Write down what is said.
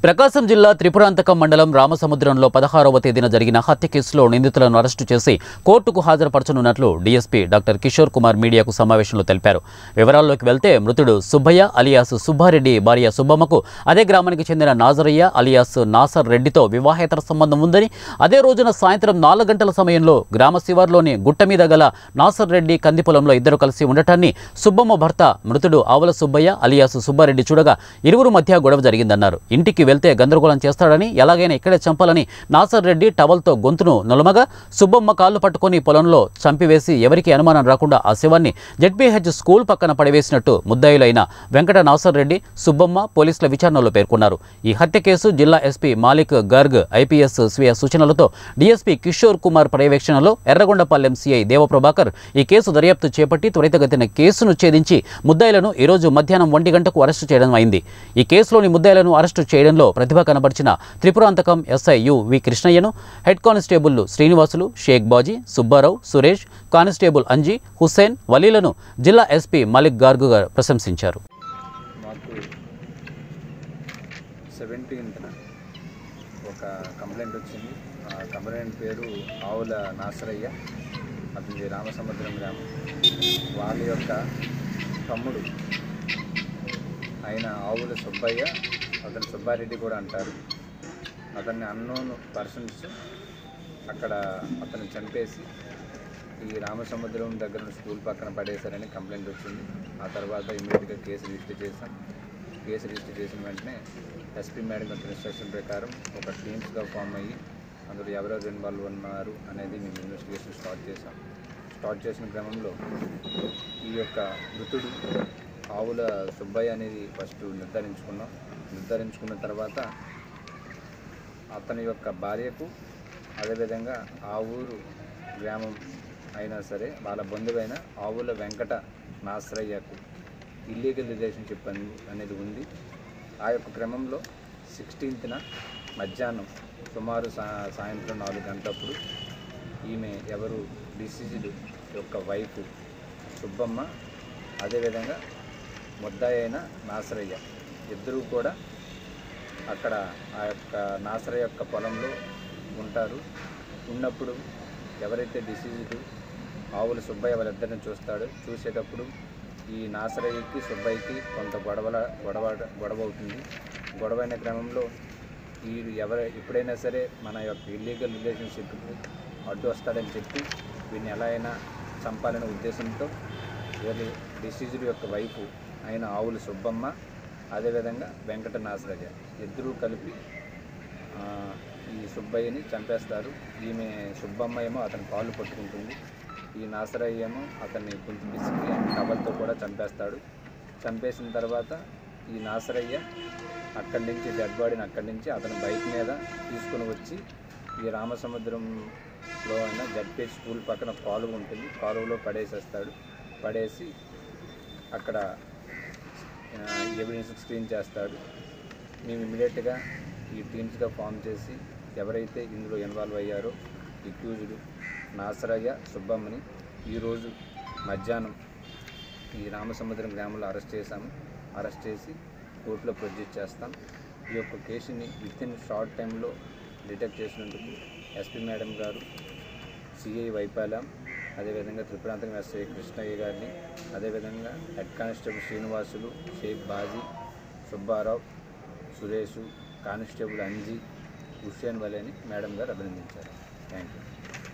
ప్రకాశం జిల్లా త్రిపురాంతకం మండలం రామసముద్రంలో పదహారవ తేదీన జరిగిన హత్య కేసులో నిందితులను అరెస్టు చేసి కోర్టుకు హాజరుపరచనున్నట్లు డీఎస్పీ డాక్టర్ కిషోర్ కుమార్ మీడియాకు సమావేశంలో తెలిపారు వివరాల్లోకి వెళ్తే మృతుడు సుబ్బయ్య అలియాస్ సుబ్బారెడ్డి భార్య సుబ్బమ్మకు అదే గ్రామానికి చెందిన నాజరయ్య అలియాస్ నాసర్ రెడ్డితో వివాహేతర సంబంధం ఉందని అదే రోజున సాయంత్రం నాలుగు గంటల సమయంలో గ్రామ శివార్లోని గుట్ట మీద గల నాసర్ రెడ్డి కంది పొలంలో ఇద్దరు కలిసి ఉండటాన్ని సుబ్బమ్మ భర్త మృతుడు ఆవుల సుబ్బయ్య అలియాస్ సుబ్బారెడ్డి చూడగా ఇరువురు మధ్య గొడవ జరిగిందన్నారు ఇంటికి వెళ్తే గందరగోళం చేస్తాడని ఎలాగైనా ఇక్కడే చంపాలని నాసర్ రెడ్డి టవల్తో గొంతును నులమగా సుబ్బమ్మ కాళ్ళు పట్టుకొని పొలంలో చంపివేసి ఎవరికి అనుమానం రాకుండా ఆ శవాన్ని జెడ్పీహెచ్ స్కూల్ పక్కన పడివేసినట్టు ముద్దాయిలైన వెంకట నాసర్ రెడ్డి సుబ్బమ్మ పోలీసుల విచారణలో పేర్కొన్నారు ఈ హత్య కేసు జిల్లా ఎస్పీ మాలిక్ గర్గ్ ఐపీఎస్ స్వీయ సూచనలతో డీఎస్పీ కిషోర్ కుమార్ పర్యవేక్షణలో ఎర్రగొండపాలెం సీఐ దేవప్రభాకర్ ఈ కేసు దర్యాప్తు చేపట్టి త్వరితగతిన కేసును ఛేదించి ముద్దాయిలను ఈరోజు మధ్యాహ్నం ఒంటి గంటకు అరెస్టు చేయడం అయింది ఈ కేసులోని ముద్దాయిలను అరెస్టు చేయడంలో ప్రతిభ కనబరిచిన త్రిపురాంతకం ఎస్ఐ యు వి కృష్ణయ్యను హెడ్ కానిస్టేబుల్లు శ్రీనివాసులు షేక్ బాజీ సుబ్బారావు సురేష్ కానిస్టేబుల్ అంజీ హుస్సేన్ వలీలను జిల్లా ఎస్పీ మలిక్ గార్గు గారు ప్రశంసించారు మాకు సెవెంటీన్త్న ఒక కంప్లైంట్ వచ్చింది ఆ కంప్లైంట్ పేరు ఆవుల నాసరయ్య అతని రామసముద్రం గ్రామం వాళ్ళ యొక్క తమ్ముడు ఆయన ఆవుల సుబ్బయ్య అతను సుబ్బారెడ్డి కూడా అంటారు అతన్ని అన్నోన్ పర్సన్స్ అక్కడ అతను చంపేసి ఈ రామసముద్రం దగ్గర ఉన్న స్కూల్ పక్కన పడేశారని కంప్లైంట్ వచ్చింది ఆ తర్వాత ఇమీడియట్గా కేసు రిజిస్టర్ చేశాం కేసు రిజిస్టర్ చేసిన వెంటనే ఎస్పీ మేడం యొక్క ఇన్స్ట్రక్షన్ ప్రకారం ఒక టీమ్స్గా ఫామ్ అయ్యి అందులో ఎవరెవరు ఇన్వాల్వ్ ఉన్నారు అనేది మేము ఇన్వెస్టిగేషన్ స్టార్ట్ చేసాం స్టార్ట్ చేసిన క్రమంలో ఈ యొక్క మృతుడు ఆవుల సుబ్బయ్య అనేది ఫస్ట్ నిర్ధారించుకున్నాం నిర్ధారించుకున్న తర్వాత అతని యొక్క భార్యకు అదేవిధంగా ఆ ఊరు గ్రామం అయినా సరే వాళ్ళ బంధువైన ఆవుల వెంకట నాశ్రయ్యకు ఇల్లీగల్ రిలేషన్షిప్ అని అనేది ఉంది ఆ యొక్క క్రమంలో సిక్స్టీన్త్న మధ్యాహ్నం సుమారు సా సాయంత్రం నాలుగు గంటలప్పుడు ఈమె ఎవరు డిసీజ్డ్ యొక్క వైఫ్ సుబ్బమ్మ అదేవిధంగా ముద్దాయి అయిన నాసరయ్య ఇద్దరూ కూడా అక్కడ ఆ యొక్క నాసర యొక్క పొలంలో ఉంటారు ఉన్నప్పుడు ఎవరైతే డిసీజ్డ్ ఆవుల సుబ్బయ్య వాళ్ళిద్దరిని చూస్తాడో చూసేటప్పుడు ఈ నాసరయ్యకి సుబ్బయ్యకి కొంత గొడవల గొడవ గొడవ అవుతుంది గొడవైన క్రమంలో ఈ ఎవరు ఎప్పుడైనా సరే మన యొక్క ఇల్లీగల్ రిలేషన్షిప్కి అడ్డు వస్తాడని చెప్పి వీడిని ఎలా అయినా చంపాలనే ఉద్దేశంతో వీరి డిసీజ్డ్ యొక్క వైఫ్ అయిన ఆవుల సుబ్బమ్మ అదేవిధంగా వెంకట నాసరయ్య ఇద్దరూ కలిపి ఆ, ఈ సుబ్బయ్యని చంపేస్తారు ఈమె సుబ్బమ్మ ఏమో అతని కాళ్ళు పట్టుకుంటుంది ఈ నాసరయ్య ఏమో అతన్ని గొంతు పిసికి టవల్తో కూడా చంపేస్తాడు చంపేసిన తర్వాత ఈ నాసరయ్య అక్కడి నుంచి డెడ్ బాడీని అక్కడి నుంచి అతని బైక్ మీద తీసుకుని వచ్చి ఈ రామసముద్రంలో అయిన జడ్పేట్ స్కూల్ పక్కన కాలువ ఉంటుంది కాలువలో పడేసేస్తాడు పడేసి అక్కడ ఎవిడెన్స్ స్క్రీన్ చేస్తాడు మేము ఇమీడియట్గా ఈ టీమ్స్గా ఫామ్ చేసి ఎవరైతే ఇందులో ఇన్వాల్వ్ అయ్యారో ఎక్యూజ్డ్ నాసరయ్య సుబ్బమ్మని ఈరోజు మధ్యాహ్నం ఈ రామసముద్రం గ్రామంలో అరెస్ట్ చేశాము అరెస్ట్ చేసి కోర్టులో ప్రొడ్యూస్ చేస్తాం ఈ యొక్క కేసుని విత్ ఇన్ షార్ట్ టైంలో డిటెక్ట్ చేసినందుకు ఎస్పీ మేడం గారు సిఐ వైపాలెం అదేవిధంగా త్రిపురాంతకం ఎస్ఐ కృష్ణయ్య గారిని అదేవిధంగా head constable Srinivasulu Shaik Baji Subba Rao Suresh constable Anji Hussain వలేని మేడం గారు అభినందించారు థ్యాంక్ యూ